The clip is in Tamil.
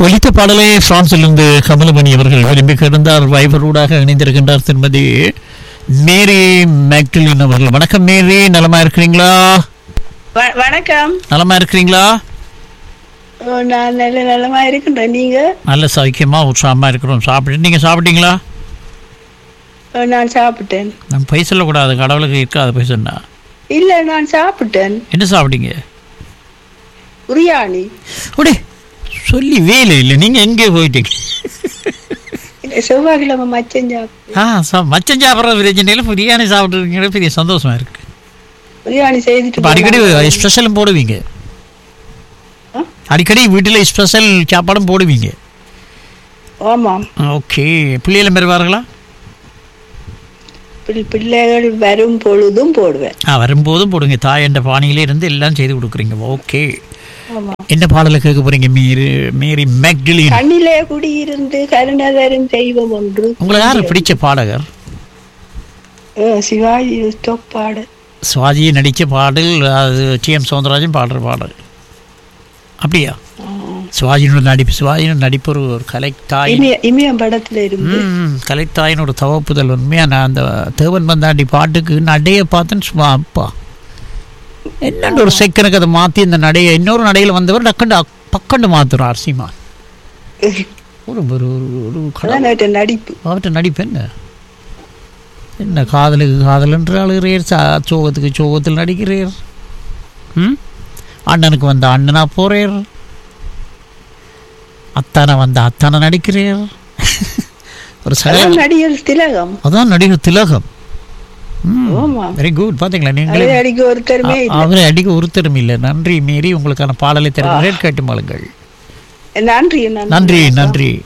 ஒலித்த பாடலை பிரான்சிலிருந்து கமலமணி அவர்கள் விரும்பி கிடந்தார் வைபரூடாக இணைந்திருக்கின்றார் திருமதி மேரி மேக்டிலின் அவர்கள் வணக்கம் மேரி நலமா இருக்கிறீங்களா வ- வணக்கம் நலமா இருக்கிறீங்களா ஓ, நான் நல்ல நலமா இருக்கின்றேன் நீங்க நல்ல சௌக்கியமா உற்சாகமா இருக்கிறோம் சாப்பிட்டு நீங்க சாப்பிட்டீங்களா ஓ, நான் சாப்பிட்டேன் நம்ம பை சொல்லக்கூடாது கடவுளுக்கு இருக்காது பை சொன்னா இல்ல நான் சாப்பிட்டேன் என்ன சாப்பிட்டீங்க பிரியாணி உடே சொல்லி வேலை இல்லை நீங்க எங்கே போயிட்டீங்க இல்ல, செவ்வாய்க்கிழமை மச்சம் சாப்பிட்டேன் ஆ சா- மச்சம் சாப்பிட்ற பிரச்சனையில் பிரியாணி சாப்பிட்றீங்க பெரிய சந்தோஷமா இருக்கு பிரியாணி செய்துட்டு இப்போ அடிக்கடி போனாங்க. ஸ்பெஷலும் போடுவீங்க ஆ? அடிக்கடி வீட்டில் ஸ்பெஷல் சாப்பாடும் போடுவீங்க ஆமாம் ஓகே பிள்ளைகளும் பெறுவார்களா பிள்- பிள்ளைகள் வரும் பொழுதும் போடுவேன் ஆ வரும்போதும் போடுங்க தாய் என்ற பாணியிலே இருந்து எல்லாம் செய்து கொடுக்குறீங்க ஓகே ஆமா என்ன பாடலை கேட்க போறீங்க மேரி மேரி மேக்டிலின் கண்ணிலே குடியிருந்து கருணாதரும் தெய்வம் ஒன்று உங்களுக்கு யாரு பிடிச்ச பாடகர் ஓ, சிவாஜி தொப்பாடு சுவாஜி நடித்த பாடல் அது டி எம் சௌந்தரராஜன் பாடுற பாடல் அப்படியா சிவாஜினோட நடிப்பு சிவாஜினோட நடிப்பு ஒரு ஒரு கலைத்தாய் இமய இமயம் படத்துல இருந்து ம் கலைத்தாயின் ஒரு தவப்புதல் உண்மையா நான் அந்த தேவன் பந்தாண்டி பாட்டுக்கு நடையை பார்த்தேன்னு சும்மா அப்பா என்னண்டு ஒரு செகனுக்கு அதை மாற்றி இந்த நடையை இன்னொரு நடையில் வந்தவர் டக்கண்டு அக்- பக்கண்டு மாத்துறார் சீமா ஒரு ஒரு ஒரு- ஒரு கடவுள் அதான் அவர்ட்ட நடிப்பு அவர்கிட்ட நடிப்பு என்ன என்ன காதலுக்கு காதலன்று அழுகிறீர் சா சோகத்துக்கு சோகத்தில் நடிக்கிறீர் ம் அண்ணனுக்கு வந்த அண்ணனா போறீர் அத்தானை வந்த அத்தானை நடிக்கிறீர் ஒரு சகல அதான் நடிகர் திலகம் அதான் நடிகர் திலகம் ஆமா வெரி குட் பாத்தீங்களா நீங்களே அதை அடிக்க ஒருத்தருமே இல்ல அவரை அடிக்க ஒருத்தரும் இல்லை நன்றி மீறி உங்களுக்கான பாடலை தருகிறேன் கேட்டு மாளுங்கள் நன்றி நன்றி நன்றி நன்றி